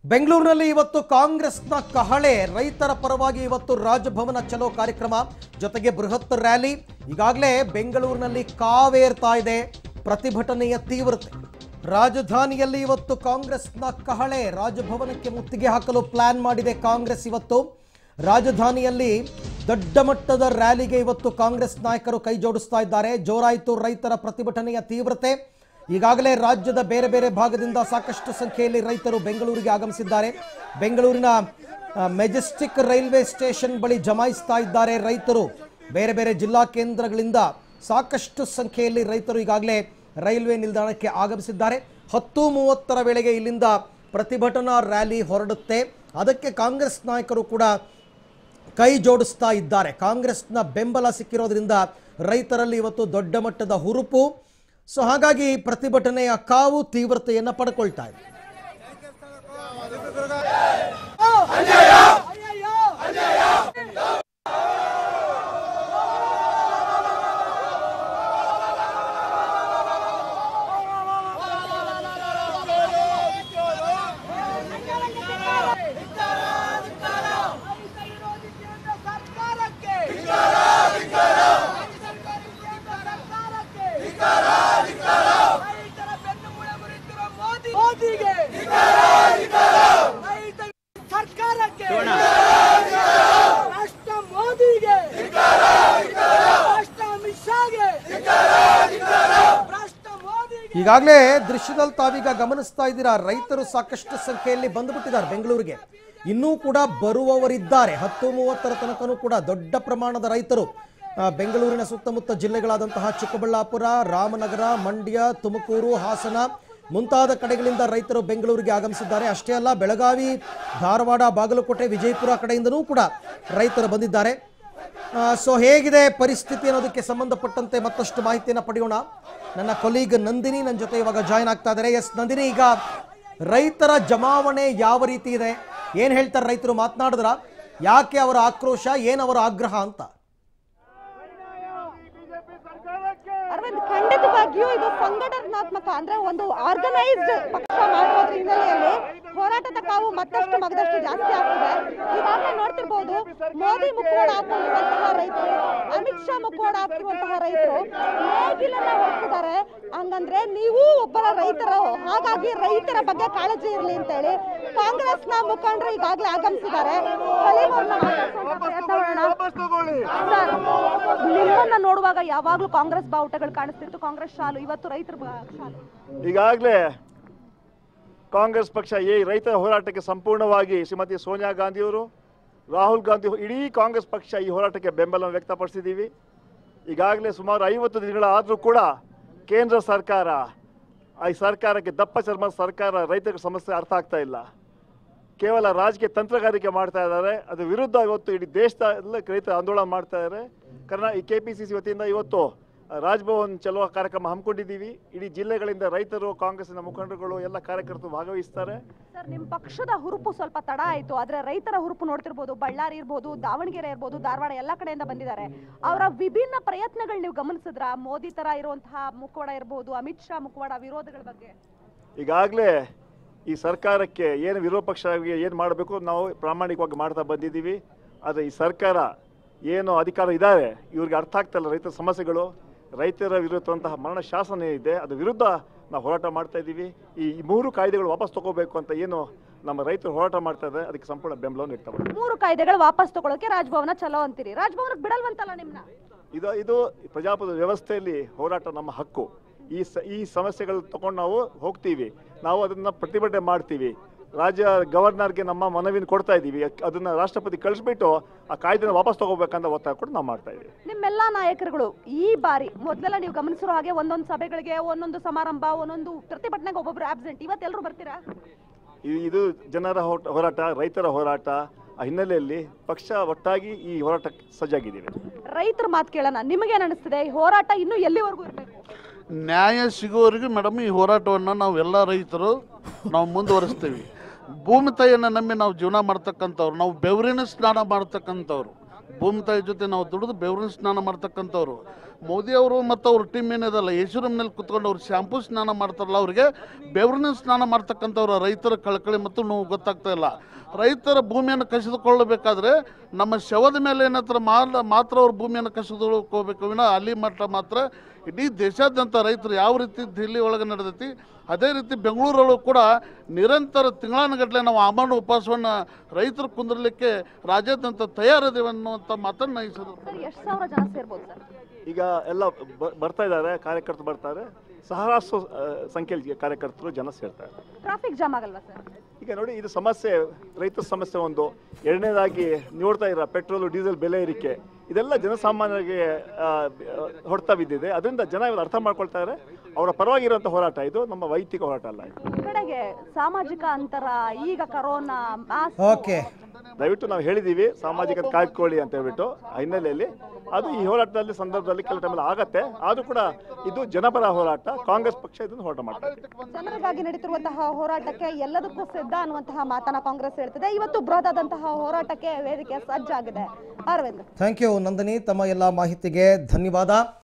ಬೆಂಗಳೂರಿನಲ್ಲಿ ಇವತ್ತು ಕಾಂಗ್ರೆಸ್ನ ಕಹಳೆ ರೈತರ ಪರವಾಗಿ ಇವತ್ತು ರಾಜಭವನ ಚಲೋ ಕಾರ್ಯಕ್ರಮ ಜೊತೆಗೆ ಬೃಹತ್ ರ್ಯಾಲಿ ಈಗಾಗಲೇ ಬೆಂಗಳೂರಿನಲ್ಲಿ ಕಾವೇರ್ತಾ ಇದೆ ಪ್ರತಿಭಟನೆಯ ತೀವ್ರತೆ ರಾಜಧಾನಿಯಲ್ಲಿ ಇವತ್ತು ಕಾಂಗ್ರೆಸ್ನ ಕಹಳೆ ರಾಜಭವನಕ್ಕೆ ಮುತ್ತಿಗೆ ಹಾಕಲು ಪ್ಲಾನ್ ಮಾಡಿದೆ ಕಾಂಗ್ರೆಸ್ ಇವತ್ತು ರಾಜಧಾನಿಯಲ್ಲಿ ದೊಡ್ಡ ಮಟ್ಟದ ರ್ಯಾಲಿಗೆ ಇವತ್ತು ಕಾಂಗ್ರೆಸ್ ನಾಯಕರು ಕೈ ಜೋಡಿಸ್ತಾ ಇದ್ದಾರೆ ಜೋರಾಯಿತು ರೈತರ ಪ್ರತಿಭಟನೆಯ ತೀವ್ರತೆ ಈಗಾಗಲೇ ರಾಜ್ಯದ ಬೇರೆ ಬೇರೆ ಭಾಗದಿಂದ ಸಾಕಷ್ಟು ಸಂಖ್ಯೆಯಲ್ಲಿ ರೈತರು ಬೆಂಗಳೂರಿಗೆ ಆಗಮಿಸಿದ್ದಾರೆ ಬೆಂಗಳೂರಿನ ಆ, ಮೆಜೆಸ್ಟಿಕ್ ರೈಲ್ವೆ ಸ್ಟೇಷನ್ ಬಳಿ ಜಮಾಯಿಸ್ತಾ ಇದ್ದಾರೆ ರೈತರು ಬೇರೆ ಬೇರೆ ಜಿಲ್ಲಾ ಕೇಂದ್ರಗಳಿಂದ ಸಾಕಷ್ಟು ಸಂಖ್ಯೆಯಲ್ಲಿ ರೈತರು ಈಗಾಗಲೇ ರೈಲ್ವೆ ನಿಲ್ದಾಣಕ್ಕೆ ಆಗಮಿಸಿದ್ದಾರೆ ಹತ್ತು ಮೂವತ್ತರ ವೇಳೆಗೆ ಇಲ್ಲಿಂದ ಪ್ರತಿಭಟನಾ ರ್ಯಾಲಿ ಹೊರಡುತ್ತೆ ಅದಕ್ಕೆ ಕಾಂಗ್ರೆಸ್ ನಾಯಕರು ಕೂಡ ಕೈ ಜೋಡಿಸ್ತಾ ಇದ್ದಾರೆ ಕಾಂಗ್ರೆಸ್ನ ಬೆಂಬಲ ಸಿಕ್ಕಿರೋದ್ರಿಂದ ರೈತರಲ್ಲಿ ಇವತ್ತು ದೊಡ್ಡ ಮಟ್ಟದ ಹುರುಪು ಸೊ ಹಾಗಾಗಿ ಪ್ರತಿಭಟನೆಯ ಕಾವು ತೀವ್ರತೆಯನ್ನು ಪಡ್ಕೊಳ್ತಾ ಇದೆ ಮೋದಿಗೆ ರೈತ ಸರ್ಕಾರಕ್ಕೆ ರಾಷ್ಟ್ರ ಮೋದಿಗೆ ರಾಷ್ಟ್ರ ಅಮಿತ್ ಶಾಗೆ ರಾಷ್ಟ್ರ ಮೋದಿಗೆ ಈಗಾಗಲೇ ದೃಶ್ಯದಲ್ಲಿ ತಾವೀಗ ಗಮನಿಸ್ತಾ ಇದ್ದೀರಾ ರೈತರು ಸಾಕಷ್ಟು ಸಂಖ್ಯೆಯಲ್ಲಿ ಬಂದುಬಿಟ್ಟಿದ್ದಾರೆ ಬೆಂಗಳೂರಿಗೆ ಇನ್ನೂ ಕೂಡ ಬರುವವರಿದ್ದಾರೆ ಹತ್ತು ಮೂವತ್ತರ ತನಕನೂ ಕೂಡ ದೊಡ್ಡ ಪ್ರಮಾಣದ ರೈತರು ಆ, ಬೆಂಗಳೂರಿನ ಸುತ್ತಮುತ್ತ ಜಿಲ್ಲೆಗಳಾದಂತಹ ಚಿಕ್ಕಬಳ್ಳಾಪುರ ರಾಮನಗರ ಮಂಡ್ಯ ತುಮಕೂರು ಹಾಸನ ಮುಂತಾದ ಕಡೆಗಳಿಂದ ರೈತರು ಬೆಂಗಳೂರಿಗೆ ಆಗಮಿಸಿದ್ದಾರೆ ಅಷ್ಟೇ ಅಲ್ಲ ಬೆಳಗಾವಿ ಧಾರವಾಡ ಬಾಗಲಕೋಟೆ ವಿಜಯಪುರ ಕಡೆಯಿಂದನೂ ಕೂಡ ರೈತರು ಬಂದಿದ್ದಾರೆ ಸೊ ಹೇಗಿದೆ ಪರಿಸ್ಥಿತಿ ಅನ್ನೋದಕ್ಕೆ ಸಂಬಂಧಪಟ್ಟಂತೆ ಮತ್ತಷ್ಟು ಮಾಹಿತಿಯನ್ನು ಪಡೆಯೋಣ ನನ್ನ ಕೊಲೀಗ್ ನಂದಿನಿ ನನ್ನ ಜೊತೆ ಇವಾಗ ಜಾಯ್ನ್ ಆಗ್ತಾ ಇದ್ದಾರೆ ಎಸ್ ನಂದಿನಿ ಈಗ ರೈತರ ಜಮಾವಣೆ ಯಾವ ರೀತಿ ಇದೆ ಏನು ಹೇಳ್ತಾರೆ ರೈತರು ಮಾತನಾಡಿದ್ರ ಯಾಕೆ ಅವರ ಆಕ್ರೋಶ ಏನು ಅವರ ಆಗ್ರಹ ಅಂತ ಅರವಿಂದ್ ಖಂಡಿತವಾಗಿಯೂ ಇದು ಸಂಘಟನಾತ್ಮಕ ಅಂದ್ರೆ ಒಂದು ಆರ್ಗನೈಸ್ಡ್ ಪಕ್ಷ ಮಾಡುವುದ್ರ ಹಿನ್ನೆಲೆಯಲ್ಲಿ ಹೋರಾಟದ ಕಾವು ಮತ್ತಷ್ಟು ಮಗದಷ್ಟು ಜಾಸ್ತಿ ಆಗ್ತಿದೆ ಈಗಾಗಲೇ ನೋಡ್ತಿರ್ಬೋದು ಮೋದಿ ಮುಖವಾಡ ಹಾಕೊಂಡಿರುವಂತಹ ರೈತರು ಅಮಿತ್ ಶಾ ಮುಖವಾಡ ಹಾಕಿರುವಂತಹ ರೈತರು ನೇಗಿಲನ್ನ ಹೊಡ್ತಿದ್ದಾರೆ ಹಂಗಂದ್ರೆ ನೀವು ಒಬ್ಬರ ರೈತರು ಹಾಗಾಗಿ ರೈತರ ಬಗ್ಗೆ ಕಾಳಜಿ ಇರಲಿ ಅಂತ ಹೇಳಿ ಕಾಂಗ್ರೆಸ್ನ ಮುಖಂಡರು ಈಗಾಗಲೇ ಆಗಮಿಸಿದ್ದಾರೆ ಸಲೀಂ ಅವ್ರನ್ನ ಮಾತಾಡ್ಸೋಕೆ ಪ್ರಯತ್ನ ಮಾಡೋಣ. ಸರ್, ನಿಮ್ಮನ್ನ ನೋಡುವಾಗ ಯಾವಾಗ್ಲೂ ಕಾಂಗ್ರೆಸ್ ಬಾವುಟಗಳು ಕಾಣಿಸ್ತಿತ್ತು ಕಾಂಗ್ರೆಸ್ ಶಾಲು ಇವತ್ತು ರೈತರ ಬ- ಶಾಲು ಈಗಾಗಲೇ ಕಾಂಗ್ರೆಸ್ ಪಕ್ಷ ಈ ರೈತರ ಹೋರಾಟಕ್ಕೆ ಸಂಪೂರ್ಣವಾಗಿ ಶ್ರೀಮತಿ ಸೋನಿಯಾ ಗಾಂಧಿಯವರು ರಾಹುಲ್ ಗಾಂಧಿ ಇಡೀ ಕಾಂಗ್ರೆಸ್ ಪಕ್ಷ ಈ ಹೋರಾಟಕ್ಕೆ ಬೆಂಬಲವನ್ನು ವ್ಯಕ್ತಪಡಿಸಿದ್ದೀವಿ ಈಗಾಗಲೇ ಸುಮಾರು ಐವತ್ತು ದಿನಗಳ ಆದರೂ ಕೂಡ ಕೇಂದ್ರ ಸರ್ಕಾರ ಈ ಸರ್ಕಾರಕ್ಕೆ ದಪ್ಪ ಚರ್ಮದ ಸರ್ಕಾರ ರೈತರ ಸಮಸ್ಯೆ ಅರ್ಥ ಆಗ್ತಾ ಇಲ್ಲ ಕೇವಲ ರಾಜಕೀಯ ತಂತ್ರಗಾರಿಕೆ ಮಾಡ್ತಾ ಇದ್ದಾರೆ ಅದ್ರ ವಿರುದ್ಧ ಇವತ್ತು ಇಡೀ ದೇಶದ ಎಲ್ಲ ರೈತರ ಆಂದೋಲನ ಮಾಡ್ತಾ ಇದ್ದಾರೆ ಕಾರಣ ಈ ಕೆ ಪಿ ಸಿ ಸಿ ವತಿಯಿಂದ ಇವತ್ತು ರಾಜ್ಭವನ್ ಚಲೋ ಕಾರ್ಯಕ್ರಮ ಹಮ್ಮಿಕೊಂಡಿದ್ದೀವಿ ಇಡೀ ಜಿಲ್ಲೆಗಳಿಂದ ರೈತರು ಕಾಂಗ್ರೆಸ್ಸಿನ ಮುಖಂಡರುಗಳು ಎಲ್ಲ ಕಾರ್ಯಕರ್ತರು ಭಾಗವಹಿಸ್ತಾರೆ ಸರ್ ನಿಮ್ ಪಕ್ಷದ ಹುರುಪು ಸ್ವಲ್ಪ ತಡ ಆಯ್ತು ಆದ್ರೆ ರೈತರ ಹುರುಪು ನೋಡ್ತಿರ್ಬೋದು ಬಳ್ಳಾರಿ ಇರ್ಬೋದು ದಾವಣಗೆರೆ ಇರ್ಬೋದು ಧಾರವಾಡ ಎಲ್ಲ ಕಡೆಯಿಂದ ಬಂದಿದ್ದಾರೆ ಅವರ ವಿಭಿನ್ನ ಪ್ರಯತ್ನಗಳು ನೀವು ಗಮನಿಸಿದ್ರ ಮೋದಿ ತರ ಇರುವಂತಹ ಮುಖವಾಡ ಇರ್ಬೋದು ಅಮಿತ್ ಶಾ ಮುಖವಾಡ ವಿರೋಧಗಳ ಬಗ್ಗೆ ಈಗಾಗಲೇ ಈ ಸರ್ಕಾರಕ್ಕೆ ಏನು ವಿರೋಧ ಪಕ್ಷ ಏನು ಮಾಡಬೇಕು ನಾವು ಪ್ರಾಮಾಣಿಕವಾಗಿ ಮಾಡ್ತಾ ಬಂದಿದ್ದೀವಿ ಆದರೆ ಈ ಸರ್ಕಾರ ಏನು ಅಧಿಕಾರ ಇದ್ದಾರೆ ಇವ್ರಿಗೆ ಅರ್ಥ ಆಗ್ತಾಯಿಲ್ಲ ರೈತರ ಸಮಸ್ಯೆಗಳು ರೈತರ ವಿರುದ್ಧವಂತಹ ಮರಣ ಶಾಸನ ಏನಿದೆ ಅದ್ರ ವಿರುದ್ಧ ನಾವು ಹೋರಾಟ ಮಾಡ್ತಾ ಇದ್ದೀವಿ ಈ ಈ ಮೂರು ಕಾಯ್ದೆಗಳು ವಾಪಸ್ ತಗೋಬೇಕು ಅಂತ ಏನು ನಮ್ಮ ರೈತರು ಹೋರಾಟ ಮಾಡ್ತಾ ಇದ್ದಾರೆ ಅದಕ್ಕೆ ಸಂಪೂರ್ಣ ಬೆಂಬಲವನ್ನು ವ್ಯಕ್ತಪಡಿಸ್ತೀವಿ ಮೂರು ಕಾಯ್ದೆಗಳು ವಾಪಸ್ ತಗೊಳಕ್ಕೆ ರಾಜಭವನ ಚಲೋ ಅಂತೀರಿ ರಾಜಭವನಕ್ಕೆ ಬಿಡಲ್ವಂತಲ್ಲ ನಿಮ್ನ ಇದು ಇದು ಪ್ರಜಾಪ್ರಭುತ್ವ ವ್ಯವಸ್ಥೆಯಲ್ಲಿ ಹೋರಾಟ ನಮ್ಮ ಹಕ್ಕು ಈ ಸ ಈ ಸಮಸ್ಯೆಗಳು ತಗೊಂಡು ನಾವು ಹೋಗ್ತೀವಿ ನಾವು ಅದನ್ನ ಪ್ರತಿಭಟನೆ ಮಾಡ್ತೀವಿ ರಾಜ್ಯ ಗವರ್ನರ್ಗೆ ನಮ್ಮ ಮನವಿನ ಕೊಡ್ತಾ ಇದ್ದೀವಿ ಅದನ್ನ ರಾಷ್ಟ್ರಪತಿ ಕಳಿಸ್ಬಿಟ್ಟು ಆ ಕಾಯ್ದೆನ ವಾಪಸ್ ತಗೋಬೇಕಂತ ಒತ್ತಾಯ ಕೂಡ ನಾವು ಮಾಡ್ತಾ ಇದ್ದೀವಿ ನಿಮ್ಮೆಲ್ಲಾ ನಾಯಕರುಗಳು ಈ ಬಾರಿ ಮೊದಲೆಲ್ಲ ನೀವು ಗಮನಿಸಿರೋ ಹಾಗೆ ಒಂದೊಂದು ಸಭೆಗಳಿಗೆ ಒಂದೊಂದು ಸಮಾರಂಭ ಒಂದೊಂದು ಪ್ರತಿಭಟನೆಗೆ ಒಬ್ಬೊಬ್ರು ಆಬ್ಸೆಂಟ್ ಇವತ್ತೆಲ್ಲರೂ ಬರ್ತೀರಾ ಇದು- ಇದು ಜನರ ಹೋಟ- ಹೋರಾಟ ರೈತರ ಹೋರಾಟ ಆ ಹಿನ್ನೆಲೆಯಲ್ಲಿ ಪಕ್ಷ ಒಟ್ಟಾಗಿ ಈ ಹೋರಾಟಕ್ಕೆ ಸಜ್ಜಾಗಿದ್ದೀವಿ ರೈತರ ಮಾತು ಕೇಳೋಣ ನಿಮಗೇನ್ ಅನಿಸ್ತಿದೆ ಈ ಹೋರಾಟ ಇನ್ನೂ ಎಲ್ಲಿವರೆಗೂ ಇರಬೇಕು ನ್ಯಾಯ ಸಿಗೋವರೆಗೂ ಮೇಡಮ್ ಈ ಹೋರಾಟವನ್ನು ನಾವು ಎಲ್ಲ ರೈತರು ನಾವು ಮುಂದುವರಿಸ್ತೀವಿ ಭೂಮಿ ತಾಯಿಯನ್ನು ನಂಬಿ ನಾವು ಜೀವನ ಮಾಡ್ತಕ್ಕಂಥವ್ರು ನಾವು ಬೆವರಿನ ಸ್ನಾನ ಮಾಡ್ತಕ್ಕಂಥವ್ರು ಭೂಮಿ ತಾಯಿ ಜೊತೆ ನಾವು ದುಡಿದು ಬೆವರಿನ ಸ್ನಾನ ಮಾಡ್ತಕ್ಕಂಥವ್ರು ಮೋದಿ ಅವರು ಮತ್ತು ಅವ್ರ ಟೀಮ್ ಏನಿದಲ್ಲ ಯಶೂರಮ್ನಲ್ಲಿ ಕುತ್ಕೊಂಡು ಅವ್ರು ಶಾಂಪೂ ಸ್ನಾನ ಮಾಡ್ತಾರಲ್ಲ ಅವ್ರಿಗೆ ಬೆವರಿನ ಸ್ನಾನ ಮಾಡ್ತಕ್ಕಂಥವ್ರ ರೈತರ ಕಳಕಳಿ ಮತ್ತು ನೋವು ಗೊತ್ತಾಗ್ತಾ ಇಲ್ಲ ರೈತರ ಭೂಮಿಯನ್ನು ಕಸಿದುಕೊಳ್ಳಬೇಕಾದ್ರೆ ನಮ್ಮ ಶವದ ಮೇಲೆ ಏನತ್ರ ಮಾತ್ರ ಅವ್ರ ಭೂಮಿಯನ್ನು ಕಸಿದುಕೊಳ್ಳಬೇಕು ವಿನ ಅಲ್ಲಿ ಮಟ್ಟ ಮಾತ್ರ ಇಡೀ ದೇಶಾದ್ಯಂತ ರೈತರು ಯಾವ ರೀತಿ ದಿಲ್ಲಿ ಒಳಗೆ ನಡೆದೈತಿ ಅದೇ ರೀತಿ ಬೆಂಗಳೂರಲ್ಲೂ ಕೂಡ ನಿರಂತರ ತಿಂಗಳಾನುಗಟ್ಟಲೆ ನಾವು ಅಮರಣ ಉಪವಾಸವನ್ನು ರೈತರು ಕುಂದಿರಲಿಕ್ಕೆ ರಾಜ್ಯಾದ್ಯಂತ ತಯಾರಿದ್ದೇವೆ ಅನ್ನುವಂಥ ಮಾತನ್ನು ಈ ಸಂದರ್ಭ ಸರ್ ಎಷ್ಟು ಸಾವಿರ ಜನ ಸೇರ್ಬೋದು ಸರ್ ಈಗ ಎಲ್ಲ ಬ- ಬರ್ತಾ ಇದ್ದಾರೆ ಕಾರ್ಯಕರ್ತರು ಬರ್ತಾರೆ ಸಹಸ್ರ ಸಂಖ್ಯೆಯಲ್ಲಿ ಕಾರ್ಯಕರ್ತರು ಜನ ಸೇರ್ತಾರೆ ಟ್ರಾಫಿಕ್ ಜಾಮ್ ಆಗಲ್ವಾ ಸರ್ ಈಗ ನೋಡಿ ಇದು ಸಮಸ್ಯೆ ರೈತರ ಸಮಸ್ಯೆ ಒಂದು ಎರಡನೇದಾಗಿ ನೋಡ್ತಾ ಇರೋ ಪೆಟ್ರೋಲು ಡೀಸೆಲ್ ಬೆಲೆ ಏರಿಕೆ ಇದೆಲ್ಲ ಜನಸಾಮಾನ್ಯರಿಗೆ ಆ, ಹೊಡೆತ ಬಿದ್ದಿದೆ ಅದರಿಂದ ಜನ ಇವರು ಅರ್ಥ ಮಾಡ್ಕೊಳ್ತಾ ಇದ್ದಾರೆ ಅವರ ಪರವಾಗಿರುವಂಥ ಹೋರಾಟ ಇದು ನಮ್ಮ ವೈಯಕ್ತಿಕ ಹೋರಾಟ ಅಲ್ಲ ಇದು ಈ ಕಡೆಗೆ ಸಾಮಾಜಿಕ ಅಂತರ ಈಗ ಕರೋನಾ ಮಾಸ್ಕ್ ಓಕೆ ದಯವಿಟ್ಟು ನಾವು ಹೇಳಿದ್ದೀವಿ ಸಾಮಾಜಿಕ ಕಾಯ್ಕೊಳ್ಳಿ ಅಂತ ಹೇಳ್ಬಿಟ್ಟು ಆ ಹಿನ್ನೆಲೆಯಲ್ಲಿ ಅದು ಈ ಹೋರಾಟದಲ್ಲಿ ಸಂದರ್ಭದಲ್ಲಿ ಕೆಲವು ಟೈಮಲ್ಲಿ ಆಗತ್ತೆ ಆದರೂ ಕೂಡ ಇದು ಜನಪರ ಹೋರಾಟ ಕಾಂಗ್ರೆಸ್ ಪಕ್ಷ ಇದನ್ನು ಹೋರಾಟ ಮಾಡ್ತಾರೆ ಜನರಿಗಾಗಿ ನಡೀತಿರುವಂತಹ ಹೋರಾಟಕ್ಕೆ ಎಲ್ಲದಕ್ಕೂ ಸಿದ್ಧ ಅನ್ನುವಂತಹ ಮಾತನ್ನ ಕಾಂಗ್ರೆಸ್ ಹೇಳ್ತಿದೆ ಇವತ್ತು ಬೃಹದಾದಂತಹ ಹೋರಾಟಕ್ಕೆ ವೇದಿಕೆ ಸಜ್ಜಾಗಿದೆ ಅರವಿಂದ್ ಥ್ಯಾಂಕ್ ಯು ನಂದಿನಿ ತಮ್ಮ ಎಲ್ಲ ಮಾಹಿತಿಗೆ ಧನ್ಯವಾದ